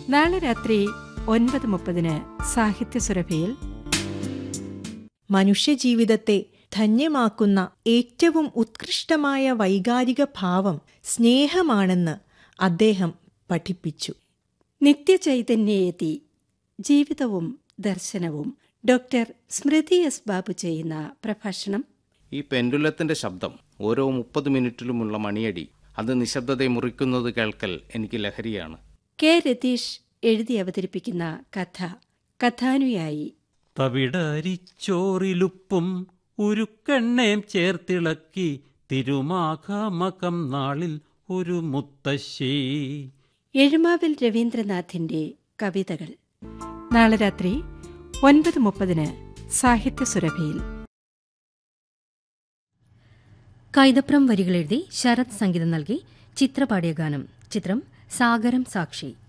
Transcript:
നാളെ രാത്രി ഒൻപത് മുപ്പതിന് സാഹിത്യസുരഭിയിൽ മനുഷ്യജീവിതത്തെ ധന്യമാക്കുന്ന ഏറ്റവും ഉത്കൃഷ്ടമായ വൈകാരിക ഭാവം സ്നേഹമാണെന്ന് അദ്ദേഹം പഠിപ്പിച്ചു നിത്യചൈതന്യേതി ജീവിതവും ദർശനവും ഡോക്ടർ സ്മൃതി എസ് ബാബു ചെയ്യുന്ന പ്രഭാഷണം ഈ പെൻഡുലത്തിന്റെ ശബ്ദം ഓരോ മുപ്പത് മിനിറ്റിലുമുള്ള മണിയടി അത് നിശബ്ദതയെ മുറിക്കുന്നത് കേൾക്കൽ എനിക്ക് ലഹരിയാണ് കെ രതീഷ് എഴുതി അവതരിപ്പിക്കുന്ന കഥ കഥാനുയായി തവിടരിച്ചോറിലുപ്പും ഉരുക്കെണ്ണയും ചേർത്തിളക്കി തിരുമാഘമകം നാളിൽ ഒരു മുത്തശ്ശി എഴുമാവിൽ രവീന്ദ്രനാഥിന്റെ കവിതകൾ നാളെ രാത്രി ഒൻപത് മുപ്പതിന് സാഹിത്യസുരഭിയിൽ കൈതപ്രം വരികളെഴുതി ശരത് സംഗീതം നൽകി ചിത്രപാടിയ ഗാനം ചിത്രം സാഗരം സാക്ഷി